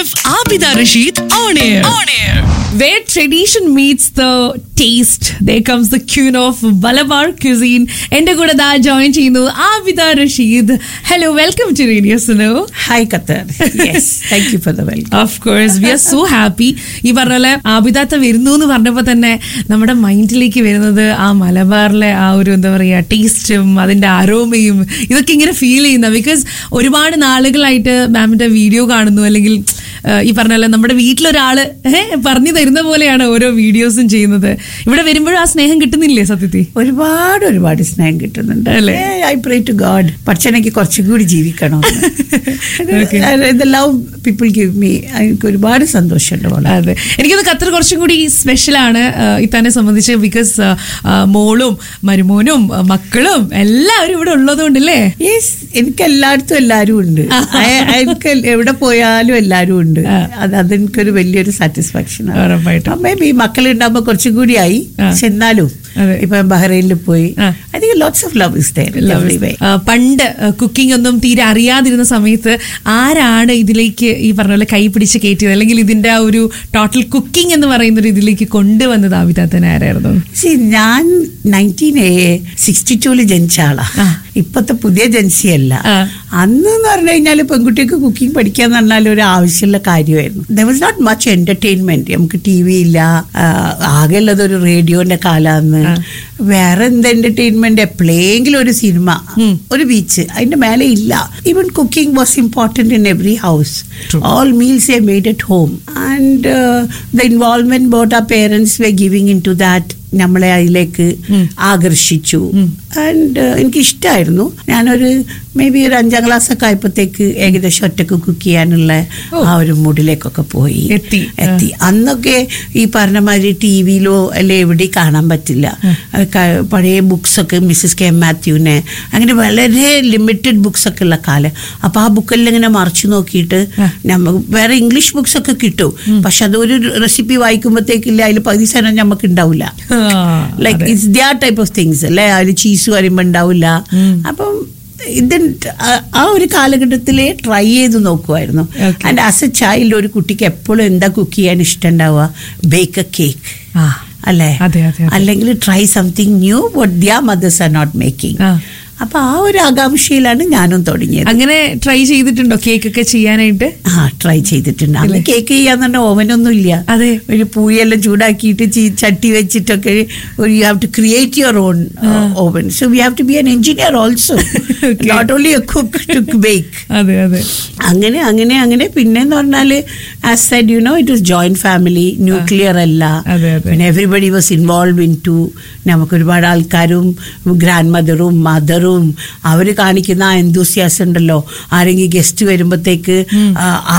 Chef Abida Rashid on air. On air. Where tradition meets the taste, there comes the queen of Malabar cuisine. എന്റെ കൂടെ ദാ join ചെയ്യുന്നു Abida Rasheed hello welcome to radio Suno Hi, Qatar. Yes, thank you for the welcome. Of course we are so happy ഈ പറഞ്ഞ പോലെ ആബിദാത്ത വരുന്നു എന്ന് പറഞ്ഞപ്പോൾ തന്നെ നമ്മുടെ മൈൻഡിലേക്ക് വരുന്നത് ആ മലബാറിലെ ആ ഒരു എന്താ പറയുക ടേസ്റ്റും അതിന്റെ അരോമയും ഇതൊക്കെ ഇങ്ങനെ ഫീൽ ചെയ്യുന്ന ബിക്കോസ് ഒരുപാട് നാളുകളായിട്ട് മാമിന്റെ വീഡിയോ കാണുന്നു അല്ലെങ്കിൽ ആ, ഈ പറഞ്ഞ പോലെ നമ്മുടെ വീട്ടിലൊരാള് ഏഹ് പറഞ്ഞു തരുന്ന പോലെയാണ് ഓരോ വീഡിയോസും ചെയ്യുന്നത് ഇവിടെ വരുമ്പോഴും ആ സ്നേഹം കിട്ടുന്നില്ലേ സത്യത്തിൽ ഒരുപാട് ഒരുപാട് സ്നേഹം കിട്ടുന്നുണ്ട് അല്ലേ? ഐ പ്രേ ടു ഗോഡ് പക്ഷെ എനിക്ക് കുറച്ചും കൂടി ജീവിക്കണം Okay. Love people give me എനിക്ക് ഒരുപാട് സന്തോഷമുണ്ട് മോളെ അതെ എനിക്കത് ഖത്തർ കുറച്ചും കൂടി സ്പെഷ്യലാണ് ഇത്താനെ സംബന്ധിച്ച് ബിക്കോസ് മോളും മരുമോനും ആ, മക്കളും എല്ലാവരും ഇവിടെ ഉള്ളതുകൊണ്ടല്ലേ യെസ് എനിക്ക് എല്ലായിടത്തും എല്ലാവരും ഉണ്ട് I- എനിക്ക് എവിടെ പോയാലും എല്ലാവരും ഉണ്ട് അത് അതെനിക്കൊരു വലിയൊരു സാറ്റിസ്ഫാക്ഷൻ ഉറപ്പായിട്ടും. മേ ബി മക്കളുണ്ടാകുമ്പോ കുറച്ചും കൂടി ആയി ആ. പക്ഷെ എന്നാലും അതെ. ഇപ്പൊ ബഹ്റൈനിൽ പോയി ആ. I think lots of love is there ആ, പണ്ട് കുക്കിംഗ് ഒന്നും തീരെ അറിയാതിരുന്ന സമയത്ത് ആരാണ് ഇതിലേക്ക് ഈ പറഞ്ഞ പോലെ കൈ പിടിച്ച് കയറ്റിയത് അല്ലെങ്കിൽ ഇതിന്റെ ആ ഒരു ടോട്ടൽ കുക്കിംഗ് എന്ന് പറയുന്ന ഒരു ഇതിലേക്ക് കൊണ്ടുവന്നത് ആവിതാത്തന ആരായിരുന്നു See, ഞാൻ നയൻറ്റീൻ സിക്സ്റ്റി ടൂല് ജനിച്ച ആളാ ആ. ഇപ്പത്തെ പുതിയ ജൻസിയല്ല ആ. അന്ന് എന്ന് പറഞ്ഞു കഴിഞ്ഞാൽ പെൺകുട്ടിക്ക് കുക്കിംഗ് പഠിക്കാന്ന് പറഞ്ഞാൽ ഒരു ആവശ്യമുള്ള കാര്യമായിരുന്നു there was not much entertainment നമുക്ക് ടി വി ഇല്ല ആ, ആകെ ഉള്ളത് ഒരു റേഡിയോന്റെ കാലാന്ന് വേറെ എന്ത് എന്റർടൈൻമെന്റ് എപ്പോഴെങ്കിലും ഒരു സിനിമ ഒരു ബീച്ച് അതിന്റെ മേലെ ഇല്ല even cooking was important in every house all meals are made at home and uh, the involvement both our parents were giving into that നമ്മളെ അതിലേക്ക് ആകർഷിച്ചു ആൻഡ് എനിക്ക് ഇഷ്ടമായിരുന്നു ഞാനൊരു മേ ബി ഒരു അഞ്ചാം ക്ലാസ് ഒക്കെ ആയപ്പോഴത്തേക്ക് ഏകദേശം ഒറ്റക്ക് കുക്ക് ചെയ്യാനുള്ള ആ ഒരു മൂഡിലേക്കൊക്കെ പോയി എത്തി. എത്തി അന്നൊക്കെ ഈ പറഞ്ഞ മാതിരി ടി വിയിലോ അല്ലെ എവിടെയും കാണാൻ പറ്റില്ല അത് ക- പഴയ ബുക്സ് ഒക്കെ മിസ്സസ് കെ മാത്യുവിനെ അങ്ങനെ വളരെ ലിമിറ്റഡ് ബുക്സ് ഒക്കെ ഉള്ള കാലം അപ്പൊ ആ ബുക്കെല്ലാം ഇങ്ങനെ മറിച്ചു നോക്കിയിട്ട് നമ്മ വേറെ ഇംഗ്ലീഷ് ബുക്സ് ഒക്കെ കിട്ടും പക്ഷെ അതൊരു റെസിപ്പി വായിക്കുമ്പോഴത്തേക്കില്ല അതിൽ പകുതി സാധനം നമുക്ക് ഉണ്ടാവില്ല like it's their type of things അല്ലെ അതിൽ ചീസ് വരുമ്പോ ഉണ്ടാവില്ല അപ്പം ഇത് ആ ഒരു കാലഘട്ടത്തിലെ ട്രൈ ചെയ്ത് നോക്കുമായിരുന്നു Okay. And as a child ഒരു കുട്ടിക്ക് എപ്പോഴും എന്താ കുക്ക് ചെയ്യാൻ ഇഷ്ടം ഉണ്ടാവുക ബേക്ക് എ കേക്ക് ആ അല്ലേ അതെ, അതെ, അതെ. അല്ലെങ്കിൽ try something new what their mothers are not making ആ. അപ്പൊ ആ ഒരു ആകാംക്ഷയിലാണ് ഞാനും തുടങ്ങിയത് അങ്ങനെ ട്രൈ ചെയ്തിട്ടുണ്ടോ കേക്ക് ഒക്കെ ചെയ്യാനായിട്ട് ആ ട്രൈ ചെയ്തിട്ടുണ്ട് അന്ന് കേക്ക് ചെയ്യാന്ന് പറഞ്ഞാൽ ഓവനൊന്നും ഇല്ല അതെ. ഒരു പൂയെല്ലാം ചൂടാക്കിയിട്ട് ചീ- ചട്ടി വെച്ചിട്ടൊക്കെ ഒരു you have to create your own oven so we have to be an engineer also Okay. Not only a cook to bake അതെ അതെ അങ്ങനെ അങ്ങനെ അങ്ങനെ പിന്നെന്ന് പറഞ്ഞാല് as said you know it was joint family nuclear അല്ല അതെ, അതെ. പിന്നെ everybody was involve in to നമുക്ക് ഒരുപാട് ആൾക്കാരും ഗ്രാൻഡ് മദറും മദറും അവർ കാണിക്കുന്ന ആ എന്തൂസിയാസ് ഉണ്ടല്ലോ ആരെങ്കിലും ഗസ്റ്റ് വരുമ്പോഴത്തേക്ക് ആ